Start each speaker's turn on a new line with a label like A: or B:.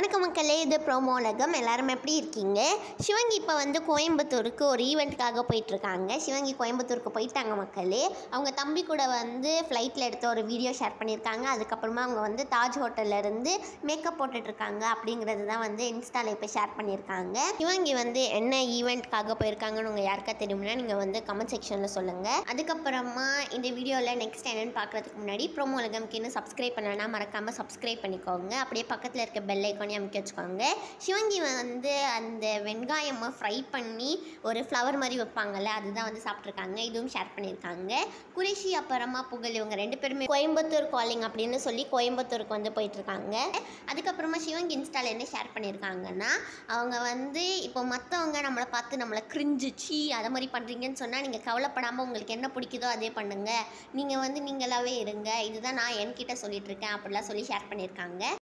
A: வணக்கம் மக்களே இது ப்ரோமோ உலகம் எல்லாரும் எப்படி இருக்கீங்க சிவங்கி இப்போ வந்து கோயம்புத்தூருக்கு ஒரு ஈவெண்ட்டுக்காக போயிட்டுருக்காங்க சிவங்கி கோயம்புத்தூருக்கு போயிட்டாங்க மக்களே அவங்க தம்பி கூட வந்து ஃப்ளைட்டில் எடுத்த ஒரு வீடியோ ஷேர் பண்ணியிருக்காங்க அதுக்கப்புறமா அவங்க வந்து தாஜ் ஹோட்டல்ல இருந்து மேக்கப் போட்டுட்ருக்காங்க அப்படிங்கிறது தான் வந்து இன்ஸ்டாவில் இப்போ ஷேர் பண்ணியிருக்காங்க சிவங்கி வந்து என்ன ஈவெண்ட்காக போயிருக்காங்கன்னு உங்கள் யாருக்கா தெரியும்னா நீங்கள் வந்து கமெண்ட் செக்ஷனில் சொல்லுங்கள் அதுக்கப்புறமா இந்த வீடியோவில் நெக்ஸ்ட் என்னென்னு பார்க்குறதுக்கு முன்னாடி ப்ரோமோ உலகம்க்கு இன்னும் சப்ஸ்கிரைப் பண்ணலன்னா மறக்காமல் சப்ஸ்கிரைப் பண்ணிக்கோங்க அப்படியே பக்கத்தில் இருக்க பெல் ஐக்கானே அமைக்க வச்சுக்கோங்க சிவங்கி வந்து அந்த வெங்காயமை ஃப்ரை பண்ணி ஒரு ஃப்ளவர் மாதிரி வைப்பாங்கல்ல அதுதான் வந்து சாப்பிட்ருக்காங்க இதுவும் ஷேர் பண்ணியிருக்காங்க குரிஷி அப்புறமா புகழ் இவங்க ரெண்டு பேருமே கோயம்புத்தூர் காலிங் அப்படின்னு சொல்லி கோயம்புத்தூருக்கு வந்து போயிட்டுருக்காங்க அதுக்கப்புறமா சிவங்கி இன்ஸ்டாவில் என்ன ஷேர் பண்ணியிருக்காங்கன்னா அவங்க வந்து இப்போ மற்றவங்க நம்மளை பார்த்து நம்மளை கிரிஞ்சிச்சு அதை மாதிரி பண்ணுறீங்கன்னு சொன்னால் நீங்கள் கவலைப்படாமல் உங்களுக்கு என்ன பிடிக்குதோ அதே பண்ணுங்கள் நீங்கள் வந்து நீங்களாவே இருங்க இதுதான் நான் என்கிட்ட சொல்லிட்டு இருக்கேன் அப்படிலாம் சொல்லி ஷேர் பண்ணியிருக்காங்க